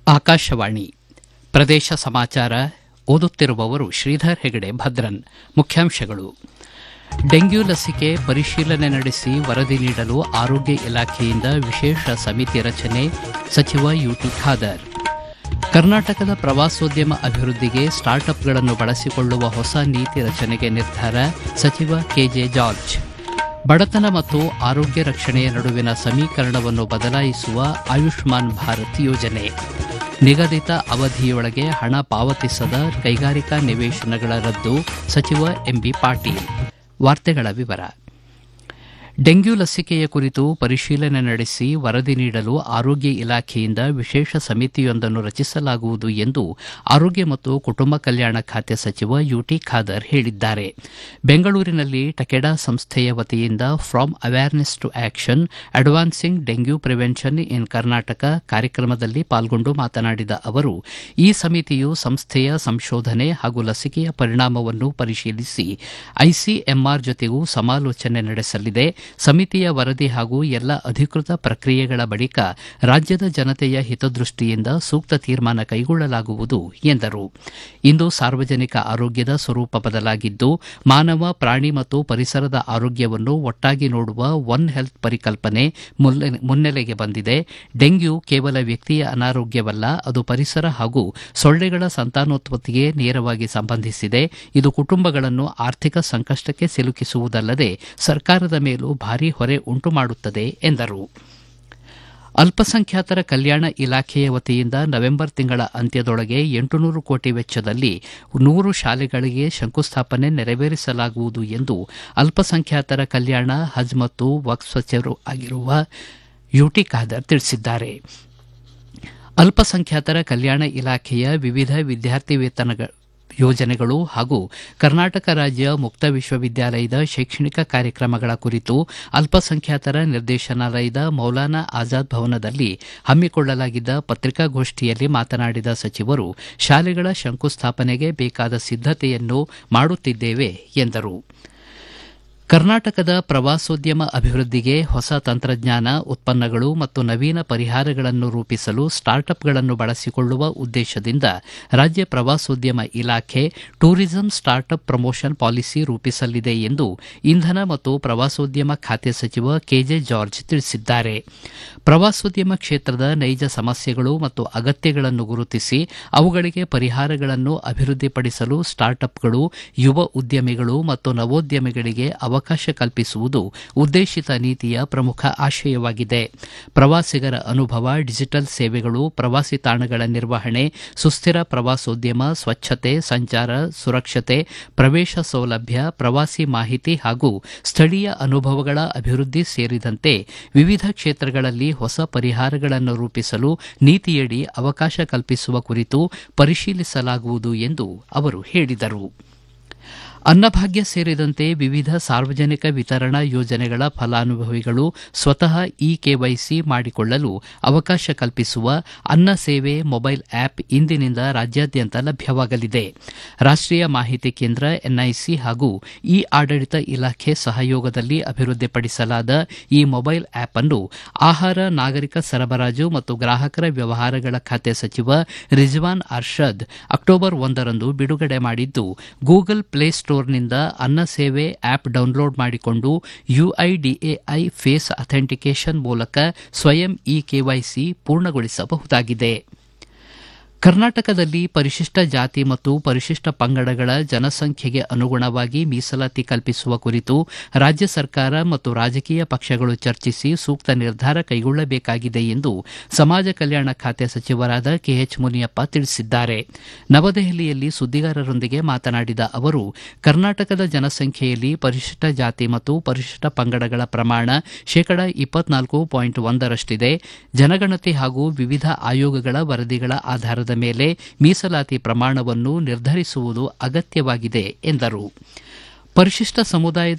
ಆಕಾಶವಾಣಿ ಪ್ರದೇಶ ಸಮಾಚಾರ ಓದುತ್ತಿರುವವರು ಶ್ರೀಧರ್ ಹೆಗಡೆ ಭದ್ರನ್ ಮುಖ್ಯಾಂಶಗಳು ಡೆಂಗ್ಯೂ ಲಸಿಕೆ ಪರಿಶೀಲನೆ ನಡೆಸಿ ವರದಿ ನೀಡಲು ಆರೋಗ್ಯ ಇಲಾಖೆಯಿಂದ ವಿಶೇಷ ಸಮಿತಿ ರಚನೆ ಸಚಿವ ಯುಟಿ ಖಾದರ್ ಕರ್ನಾಟಕದ ಪ್ರವಾಸೋದ್ಯಮ ಅಭಿವೃದ್ಧಿಗೆ ಸ್ಟಾರ್ಟ್ಅಪ್ಗಳನ್ನು ಬಳಸಿಕೊಳ್ಳುವ ಹೊಸ ನೀತಿ ರಚನೆಗೆ ನಿರ್ಧಾರ ಸಚಿವ ಕೆಜೆ ಜಾರ್ಜ್ ಬಡತನ ಮತ್ತು ಆರೋಗ್ಯ ರಕ್ಷಣೆಯ ನಡುವಿನ ಸಮೀಕರಣವನ್ನು ಬದಲಾಯಿಸುವ ಆಯುಷ್ಮಾನ್ ಭಾರತ್ ಯೋಜನೆ ನಿಗದಿತ ಅವಧಿಯೊಳಗೆ ಹಣ ಪಾವತಿಸದ ಕೈಗಾರಿಕಾ ನಿವೇಶನಗಳ ರದ್ದು ಸಚಿವ ಎಂಬಿ ಪಾಟೀಲ್ ವಾರ್ತೆಗಳ ವಿವರ ಡೆಂಗ್ಯೂ ಲಸಿಕೆಯ ಕುರಿತು ಪರಿಶೀಲನೆ ನಡೆಸಿ ವರದಿ ನೀಡಲು ಆರೋಗ್ಯ ಇಲಾಖೆಯಿಂದ ವಿಶೇಷ ಸಮಿತಿಯೊಂದನ್ನು ರಚಿಸಲಾಗುವುದು ಎಂದು ಆರೋಗ್ಯ ಮತ್ತು ಕುಟುಂಬ ಕಲ್ಯಾಣ ಖಾತೆ ಸಚಿವ ಯುಟಿ ಖಾದರ್ ಹೇಳಿದ್ದಾರೆ ಬೆಂಗಳೂರಿನಲ್ಲಿ ಟಕೆಡಾ ಸಂಸ್ಥೆಯ ವತಿಯಿಂದ from awareness to action advancing dengue prevention in Karnataka ಕಾರ್ಯಕ್ರಮದಲ್ಲಿ ಪಾಲ್ಗೊಂಡು ಮಾತನಾಡಿದ ಅವರು ಈ ಸಮಿತಿಯು ಸಂಸ್ಥೆಯ ಸಂಶೋಧನೆ ಹಾಗೂ ಲಸಿಕೆಯ ಪರಿಣಾಮವನ್ನು ಪರಿಶೀಲಿಸಿ ಐಸಿಎಂಆರ್ ಜೊತೆಗೂ ಸಮಾಲೋಚನೆ ನಡೆಸಲಿದೆ ಸಮಿತಿಯ ವರದಿ ಹಾಗೂ ಎಲ್ಲ ಅಧಿಕೃತ ಪ್ರಕ್ರಿಯೆಗಳ ಬಳಿಕ ರಾಜ್ಯದ ಜನತೆಯ ಹಿತದೃಷ್ಟಿಯಿಂದ ಸೂಕ್ತ ತೀರ್ಮಾನ ಕೈಗೊಳ್ಳಲಾಗುವುದು ಎಂದರು ಇಂದು ಸಾರ್ವಜನಿಕ ಆರೋಗ್ಯದ ಸ್ವರೂಪ ಬದಲಾಗಿದ್ದು ಮಾನವ ಪ್ರಾಣಿ ಮತ್ತು ಪರಿಸರದ ಆರೋಗ್ಯವನ್ನು ಒಟ್ಟಾಗಿ ನೋಡುವ ಒನ್ ಹೆಲ್ತ್ ಪರಿಕಲ್ಪನೆ ಮುನ್ನೆಲೆಗೆ ಬಂದಿದೆ ಡೆಂಗ್ಯೂ ಕೇವಲ ವ್ಯಕ್ತಿಯ ಅನಾರೋಗ್ಯವಲ್ಲ ಅದು ಪರಿಸರ ಹಾಗೂ ಸೊಳ್ಳೆಗಳ ಸಂತಾನೋತ್ಪತ್ತಿಗೆ ನೇರವಾಗಿ ಸಂಬಂಧಿಸಿದೆ ಇದು ಕುಟುಂಬಗಳನ್ನು ಆರ್ಥಿಕ ಸಂಕಷ್ಟಕ್ಕೆ ಸಿಲುಕಿಸುವುದಲ್ಲದೆ ಸರ್ಕಾರದ ಮೇಲೂ ಭಾರೀ ಹೊರೆ ಉಂಟು ಮಾಡುತ್ತದೆ ಎಂದರು ಅಲ್ಪಸಂಖ್ಯಾತರ ಕಲ್ಯಾಣ ಇಲಾಖೆಯ ವತಿಯಿಂದ ನವೆಂಬರ್ ತಿಂಗಳ ಅಂತ್ಯದೊಳಗೆ ಎಂಟುನೂರು ಕೋಟಿ ವೆಚ್ಚದಲ್ಲಿ ನೂರು ಶಾಲೆಗಳಿಗೆ ಶಂಕುಸ್ಥಾಪನೆ ನೆರವೇರಿಸಲಾಗುವುದು ಎಂದು ಅಲ್ಪಸಂಖ್ಯಾತರ ಕಲ್ಯಾಣ ಹಜ್ ಮತ್ತು ವಕ್ಫ್ ಸಚಿವರು ಆಗಿರುವ ಯುಟಿ ಖಾದರ್ ತಿಳಿಸಿದ್ದಾರೆ ಅಲ್ಪಸಂಖ್ಯಾತರ ಕಲ್ಯಾಣ ಇಲಾಖೆಯ ವಿವಿಧ ವಿದ್ಯಾರ್ಥಿ ವೇತನ ಯೋಜನೆಗಳು ಹಾಗೂ ಕರ್ನಾಟಕ ರಾಜ್ಯ ಮುಕ್ತ ವಿಶ್ವವಿದ್ಯಾಲಯದ ಶೈಕ್ಷಣಿಕ ಕಾರ್ಯಕ್ರಮಗಳ ಕುರಿತು ಅಲ್ಪಸಂಖ್ಯಾತರ ನಿರ್ದೇಶನಾಲಯದ ಮೌಲಾನಾ ಆಜಾದ್ ಭವನದಲ್ಲಿ ಹಮ್ಮಿಕೊಳ್ಳಲಾಗಿದ್ದ ಪತ್ರಿಕಾಗೋಷ್ಠಿಯಲ್ಲಿ ಮಾತನಾಡಿದ ಸಚಿವರು ಶಾಲೆಗಳ ಶಂಕುಸ್ಥಾಪನೆಗೆ ಬೇಕಾದ ಸಿದ್ದತೆಯನ್ನು ಮಾಡುತ್ತಿದ್ದೇವೆ ಎಂದರು ಕರ್ನಾಟಕದ ಪ್ರವಾಸೋದ್ಯಮ ಅಭಿವೃದ್ಧಿಗೆ ಹೊಸ ತಂತ್ರಜ್ಞಾನ ಉತ್ಪನ್ನಗಳು ಮತ್ತು ನವೀನ ಪರಿಹಾರಗಳನ್ನು ರೂಪಿಸಲು ಸ್ಟಾರ್ಟ್ಅಪ್ಗಳನ್ನು ಬಳಸಿಕೊಳ್ಳುವ ಉದ್ದೇಶದಿಂದ ರಾಜ್ಯ ಪ್ರವಾಸೋದ್ಯಮ ಇಲಾಖೆ ಟೂರಿಸಂ ಸ್ಟಾರ್ಟ್ಅಪ್ ಪ್ರಮೋಷನ್ ಪಾಲಿಸಿ ರೂಪಿಸಲಿದೆ ಎಂದು ಇಂಧನ ಮತ್ತು ಪ್ರವಾಸೋದ್ಯಮ ಖಾತೆ ಸಚಿವ ಕೆಜೆ ಜಾರ್ಜ್ ತಿಳಿಸಿದ್ದಾರೆ ಪ್ರವಾಸೋದ್ಯಮ ಕ್ಷೇತ್ರದ ನೈಜ ಸಮಸ್ಯೆಗಳು ಮತ್ತು ಅಗತ್ಯಗಳನ್ನು ಗುರುತಿಸಿ ಅವುಗಳಿಗೆ ಪರಿಹಾರಗಳನ್ನು ಅಭಿವೃದ್ಧಿಪಡಿಸಲು ಸ್ಟಾರ್ಟ್ಅಪ್ಗಳು ಯುವ ಉದ್ಯಮಿಗಳು ಮತ್ತು ನವೋದ್ಯಮಿಗಳಿಗೆ ಅವಕಾಶ ಕಲ್ಪಿಸುವುದು ಉದ್ದೇಶಿತ ನೀತಿಯ ಪ್ರಮುಖ ಆಶಯವಾಗಿದೆ ಪ್ರವಾಸಿಗರ ಅನುಭವ ಡಿಜಿಟಲ್ ಸೇವೆಗಳು ಪ್ರವಾಸಿ ತಾಣಗಳ ನಿರ್ವಹಣೆ ಸುಸ್ಥಿರ ಪ್ರವಾಸೋದ್ಯಮ ಸ್ವಚ್ಛತೆ ಸಂಚಾರ ಸುರಕ್ಷತೆ ಪ್ರವೇಶ ಸೌಲಭ್ಯ ಪ್ರವಾಸಿ ಮಾಹಿತಿ ಹಾಗೂ ಸ್ಥಳೀಯ ಅನುಭವಗಳ ಅಭಿವೃದ್ಧಿ ಸೇರಿದಂತೆ ವಿವಿಧ ಕ್ಷೇತ್ರಗಳಲ್ಲಿ ಹೊಸ ಪರಿಹಾರಗಳನ್ನು ರೂಪಿಸಲು ನೀತಿಯಡಿ ಅವಕಾಶ ಕಲ್ಪಿಸುವ ಕುರಿತು ಪರಿಶೀಲಿಸಲಾಗುವುದು ಎಂದು ಅವರು ಹೇಳಿದರು ಅನ್ನಭಾಗ್ಯ ಸೇರಿದಂತೆ ವಿವಿಧ ಸಾರ್ವಜನಿಕ ವಿತರಣಾ ಯೋಜನೆಗಳ ಫಲಾನುಭವಿಗಳು ಸ್ವತಃ ಇ ಕೆವೈಸಿ ಮಾಡಿಕೊಳ್ಳಲು ಅವಕಾಶ ಕಲ್ಪಿಸುವ ಅನ್ನ ಸೇವೆ ಮೊಬೈಲ್ ಆಪ್ ಇಂದಿನಿಂದ ರಾಜ್ಯಾದ್ಯಂತ ಲಭ್ಯವಾಗಲಿದೆ ರಾಷ್ಟೀಯ ಮಾಹಿತಿ ಕೇಂದ್ರ ಎನ್ಐಸಿ ಹಾಗೂ ಇ ಆಡಳಿತ ಇಲಾಖೆ ಸಹಯೋಗದಲ್ಲಿ ಅಭಿವೃದ್ಧಿಪಡಿಸಲಾದ ಈ ಮೊಬೈಲ್ ಆಪ್ ಅನ್ನು ಆಹಾರ ನಾಗರಿಕ ಸರಬರಾಜು ಮತ್ತು ಗ್ರಾಹಕರ ವ್ಯವಹಾರಗಳ ಖಾತೆ ಸಚಿವ ರಿಜ್ವಾನ್ ಅರ್ಷದ್ ಅಕ್ಟೋಬರ್ ಒಂದರಂದು ಬಿಡುಗಡೆ ಮಾಡಿದ್ದು ಗೂಗಲ್ ಪ್ಲೇ ಸ್ಟೋರ್ನಿಂದ ಅನ್ನ ಸೇವೆ ಆಪ್ ಡೌನ್ಲೋಡ್ ಮಾಡಿಕೊಂಡು ಯುಐಡಿಎಐ ಫೇಸ್ ಅಥೆಂಟಿಕೇಷನ್ ಮೂಲಕ ಸ್ವಯಂ ಇ ಕೆವೈಸಿ ಪೂರ್ಣಗೊಳಿಸಬಹುದಾಗಿದೆ ಕರ್ನಾಟಕದಲ್ಲಿ ಪರಿಶಿಷ್ಟ ಜಾತಿ ಮತ್ತು ಪರಿಶಿಷ್ಟ ಪಂಗಡಗಳ ಜನಸಂಖ್ಯೆಗೆ ಅನುಗುಣವಾಗಿ ಮೀಸಲಾತಿ ಕಲ್ಪಿಸುವ ಕುರಿತು ರಾಜ್ಯ ಸರ್ಕಾರ ಮತ್ತು ರಾಜಕೀಯ ಪಕ್ಷಗಳು ಚರ್ಚಿಸಿ ಸೂಕ್ತ ನಿರ್ಧಾರ ಕೈಗೊಳ್ಳಬೇಕಾಗಿದೆ ಎಂದು ಸಮಾಜ ಕಲ್ಯಾಣ ಖಾತೆ ಸಚಿವರಾದ ಕೆಎಚ್ ಮುನಿಯಪ್ಪ ತಿಳಿಸಿದ್ದಾರೆ ನವದೆಹಲಿಯಲ್ಲಿ ಸುದ್ದಿಗಾರರೊಂದಿಗೆ ಮಾತನಾಡಿದ ಅವರು ಕರ್ನಾಟಕದ ಜನಸಂಖ್ಯೆಯಲ್ಲಿ ಪರಿಶಿಷ್ಟ ಜಾತಿ ಮತ್ತು ಪರಿಶಿಷ್ಟ ಪಂಗಡಗಳ ಪ್ರಮಾಣ ಶೇಕಡ ಇಪ್ಪತ್ನಾಲ್ಕು ಪಾಯಿಂಟ್ ಒಂದರಷ್ಟಿದೆ ಜನಗಣತಿ ಹಾಗೂ ವಿವಿಧ ಆಯೋಗಗಳ ವರದಿಗಳ ಆಧಾರದ ಮೇಲೆ ಮೀಸಲಾತಿ ಪ್ರಮಾಣವನ್ನು ನಿರ್ಧರಿಸುವುದು ಅಗತ್ಯವಾಗಿದೆ ಎಂದರು ಪರಿಶಿಷ್ಟ ಸಮುದಾಯದ